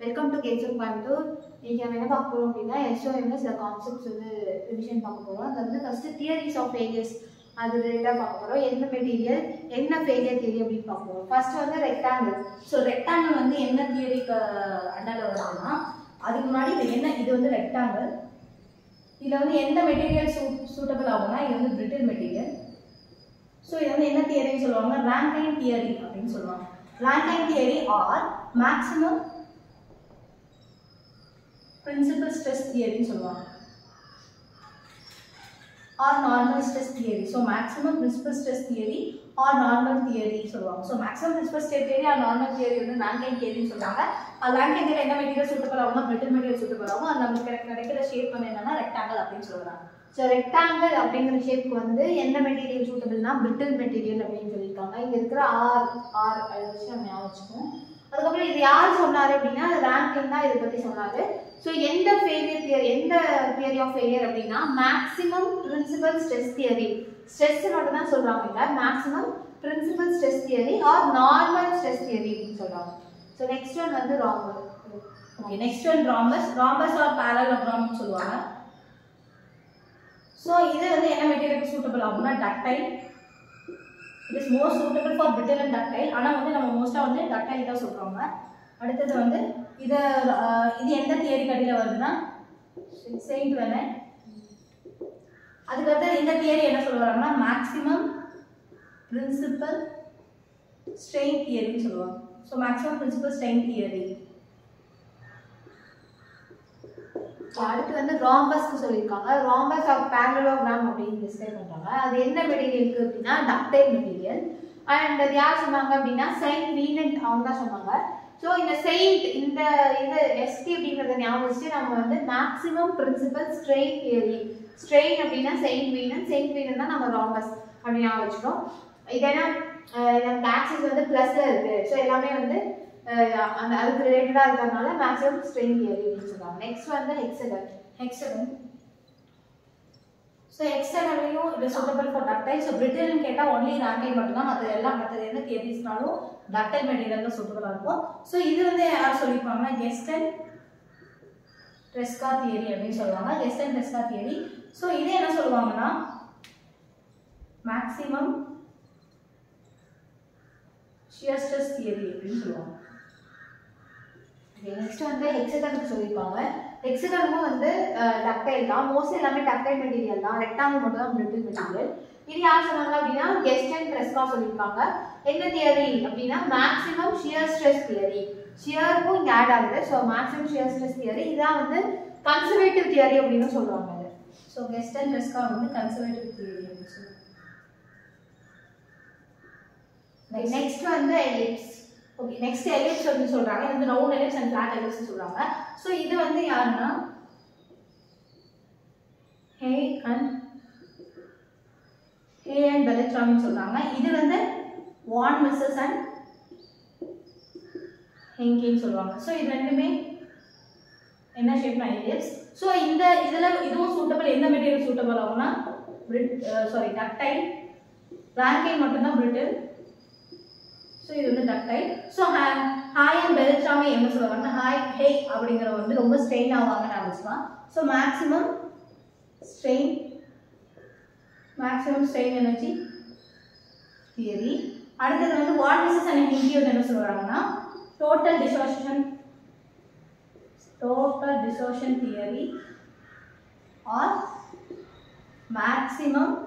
welcome to கேஜர் Coimbatore இன்னைக்கு நம்ம என்ன பார்க்க போகிறோம் அப்படின்னா எஸ்ஓஎம்ல சில கான்செப்ட்ஸ் வந்து ரிவிஷன் பார்க்க போகிறோம் அது வந்து ஃபஸ்ட்டு தியரிஸ் ஆஃப் ஃபெயிலியர்ஸ் அது ரிலேட்டாக பார்க்க போகிறோம் எந்த மெட்டீரியல் என்ன ஃபெயிலியர் தியரி அப்படின்னு பார்க்க போகிறோம் ஃபர்ஸ்ட் வந்து ரெக்டாங்கிள் ஸோ ரெக்டாங்கிள் வந்து என்ன தியரிக்கு அண்டால வருதுன்னா அதுக்கு முன்னாடி இது என்ன இது வந்து ரெக்டாங்கிள் இதில் வந்து எந்த மெட்டீரியல் சூட் சூட்டபிள் ஆகும்னா இது வந்து பிரிட்டில் மெட்டீரியல் ஸோ இது வந்து என்ன தியரின்னு சொல்லுவாங்க ரேங்கைன் தியரி அப்படின்னு சொல்லுவாங்க Rankine theory or maximum principal stress தியரின்னு சொல்லுவாங்க or normal stress theory so maximum principal stress theory or normal theory சொல்லுவாங்க so maximum principal stress theory or normal theory வந்து ரேங்கைன் தியரின்னு சொல்றாங்க அது ரேங்கைன் தியரி என்ன மெட்டீரியல் சூட்டபிள் ஆகும் brittle material suitable ஆகும் அது நமக்கு கிடைக்க- கிடைக்கிற ஷேப் வந்து என்னன்னா ரெக்டாங்கல் அப்படின்னு சொல்றாங்க ஸோ ரெக்டாங்கிள் அப்படிங்கிற ஷேப்க்கு வந்து எந்த மெட்டீரியல் சூட்டபிள்னா பிரிட்டில் மெட்டீரியல் அப்படின்னு சொல்லியிருக்காங்க இங்கே இருக்கிற ஆர் ஆர் அதை வச்சு நம்ம ஞாபகம் வச்சுக்கோம் அதுக்கப்புறம் இது யார் சொன்னார் அப்படின்னா ரேங்கிங் தான் இதை பற்றி சொன்னார் ஸோ எந்த ஃபெயிலியர் தியரி எந்த தியரி ஆஃப் ஃபெயிலியர் அப்படின்னா maximum principal stress theory stress மட்டும் தான் சொல்கிறாங்க இல்லை maximum principal stress theory or normal stress theory அப்படின்னு சொல்கிறாங்க ஸோ நெக்ஸ்ட் ஒன் வந்து wrong okay next one rhombus rhombus or பேரலோகிராம்னு சொல்லுவாங்க ஸோ இது வந்து என்ன மெட்டீரியலுக்கு சூட்டபிள் ஆகும்னா ductile it is most suitable for brittle and ductile ஆனால் வந்து நம்ம மோஸ்ட்டாக வந்து டக்டைல் தான் சொல்கிறோங்க அடுத்தது வந்து இது அஹ், இது எந்த தியரி கடியில் வருதுன்னா செயின்ட் வேலை அதுக்கடுத்து இந்த தியரி என்ன சொல்லுவாங்கன்னா மேக்ஸிமம் பிரின்சிபல் ஸ்ட்ரெயின் தியரின்னு சொல்லுவாங்க so maximum principal strain theory அடுத்து வந்து ராம்பஸ்க்கு சொல்லியிருக்காங்க ராம்பஸ் ஆஃப் பேரலோகிராம் அப்படின்னு டிஸ்கிரைப் பண்றாங்க அது என்ன மெட்டீரியலுக்கு அப்படின்னா டக்டைல் மெட்டீரியல் அண்ட் அது யார் சொன்னாங்க அப்படின்னா செயின்ட் வீனன்ட் அவங்க தான் சொன்னாங்க ஸோ இந்த செயின்ட் இந்த இது எஸ்டி அப்படிங்கிறத ஞாபகம் வச்சு நம்ம வந்து maximum principal strain theory strain அப்படின்னா செயின்ட் வீனன் செயின்ட் வீனன் தான் நம்ம ராம்பஸ் அப்படின்னு ஞாபகம் வச்சுக்கோம் இதேனா நமக்கு ஆக்சிஸ் வந்து ப்ளஸ்ல இருக்கு ஸோ எல்லாமே வந்து அஹ், அந்த அதுக்கு ரிலேட்டடாக இருக்கிறதுனால மேக்ஸிமம் ஸ்ட்ரெயின் தியரி அப்படின்னு சொல்றாங்க நெக்ஸ்ட் வந்து ஹெக்ஸகன் ஹெக்ஸகன் ஸோ ஹெக்ஸகன்லையும் இது சூட்டபிள் ஃபார் டக்டைல் ஸோ பிரிட்டில்னு கேட்டால் ஒன்லி ரேங்கைன் மட்டும்தான் மற்ற எல்லாம் மற்றது என்ன தியரிஸ்னாலும் டக்டைல் மெட்டீரியல் தான் சூட்டபிளாக இருக்கும் ஸோ இது வந்து யார் சொல்லியிருப்பாங்கன்னா கெஸ்டன் ட்ரெஸ்கா தியரி அப்படின்னு சொல்லுவாங்க கெஸ்டன் ட்ரெஸ்கா தியரி ஸோ இது என்ன சொல்லுவாங்கன்னா மேக்ஸிமம் ஷியர் ஸ்ட்ரெஸ் தியரி அப்படின்னு சொல்லுவாங்க நெக்ஸ்ட் வந்து ஹெக்ஸகனுக்கு சொல்லியிருப்பாங்க ஹெக்ஸகனுக்கும் வந்து டக்டைல் தான் மோஸ்ட்லி எல்லாமே டக்டைல் மெட்டீரியல் தான் ரெக்டாங்கிள் மட்டும் தான் பிரிட்டில் மெட்டீரியல் இது யார் சொன்னாங்க அப்படின்னா கெஸ்டன் ட்ரெஸ்கா சொல்லியிருப்பாங்க என்ன தியரி அப்படின்னா மேக்ஸிமம் ஷியர் ஸ்ட்ரெஸ் தியரி ஷியருக்கும் இங்கே ஆட் ஆகுது so maximum shear stress theory இதான் வந்து கன்சர்வேட்டிவ் தியரி அப்படின்னு சொல்லுவாங்க இது ஸோ கெஸ்டன் ட்ரெஸ்கா வந்து கன்சர்வேட்டிவ் தியரி அப்படின்னு சொல்லுவாங்க நெக்ஸ்ட் வந்து எலிப்ஸ் ஓகே நெக்ஸ்ட் எலிப்ஸ் வந்து சொல்றாங்க இது வந்து round ellipse and flat ellipse சொல்றாங்க ஸோ இது வந்து யாருன்னா ஹே அண்ட் ஹே அண்ட் பெலட்ராமின்னு சொல்றாங்க இது வந்து வான் மிஸ்ஸஸ் அண்ட் ஹெங்கின்னு சொல்லுவாங்க ஸோ இது ரெண்டுமே என்ன ஷேப்னா எலிப்ஸ் ஸோ இந்த இதில் இதுவும் சூட்டபிள் எந்த மெட்டீரியல் சூட்டபிள் ஆகும்னா சாரி டக்டைல் ரேங்கைன் மட்டும்தான் பிரிட்டில் ஸோ இது வந்து ductile so Haigh and Beltrami என்ன சொல்லுவாங்கன்னா ஹாய் ஹே அப்படிங்கிற வந்து ரொம்ப ஸ்ட்ரெயின் ஆவாங்கன்னு நினச்சிக்கலாம் so maximum strain maximum strain energy theory அடுத்தது வந்து வாட் மிஸ்ஸஸ் அண்ட் ஹிந்தி வந்து என்ன சொல்கிறாங்கன்னா total distortion total distortion theory or maximum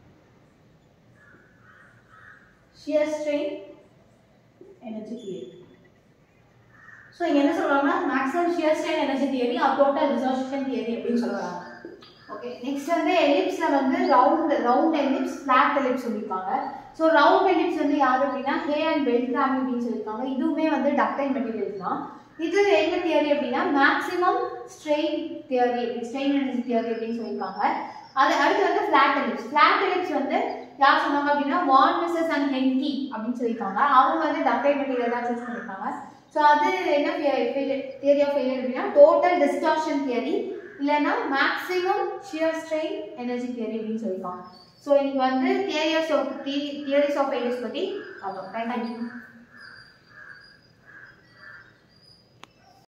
shear strain energy theory so இங்கே என்ன சொல்றாங்கன்னா maximum shear strain energy theory or total distortion theory அப்படின்னு சொல்றாங்க ஓகே நெக்ஸ்ட் வந்து எலிப்ஸ்ல வந்து round round ellipse flat ellipse சொல்லியிருக்காங்க ஸோ ரவுண்ட் எலிப்ஸ் வந்து யார் அப்படின்னா ஹே அண்ட் பெல்ட்ராமி அப்படின்னு சொல்லியிருக்காங்க இதுவுமே வந்து டக்டைல் மெட்டீரியல் தான் இது என்ன தியரி அப்படின்னா maximum strain theory strain energy theory அப்படின்னு சொல்லியிருக்காங்க அது அடுத்து வந்து ஃபிளாட் எலிப்ஸ் ஃபிளாட் எலிப்ஸ் வந்து யார் சொன்னாங்க அப்படின்னா வான் மிஸ்ஸஸ் அண்ட் ஹென்கி அப்படின்னு சொல்லியிருக்காங்க அவங்க வந்து டக்டைல் மெட்டீரியல் தான் சூஸ் பண்ணியிருக்காங்க ஸோ அது என்ன தியரி ஆஃப் ஃபெயிலியர் அப்படின்னா டோட்டல் டிஸ்டார்ஷன் தியரி இல்லைன்னா maximum shear strain energy theory அப்படின்னு சொல்லியிருக்காங்க ஸோ இன்னைக்கு வந்து தியரிஸ் ஆஃப் தியரிஸ் ஆஃப் ஃபெயிலியர்ஸ் பற்றி பார்த்தோம் தேங்க்யூ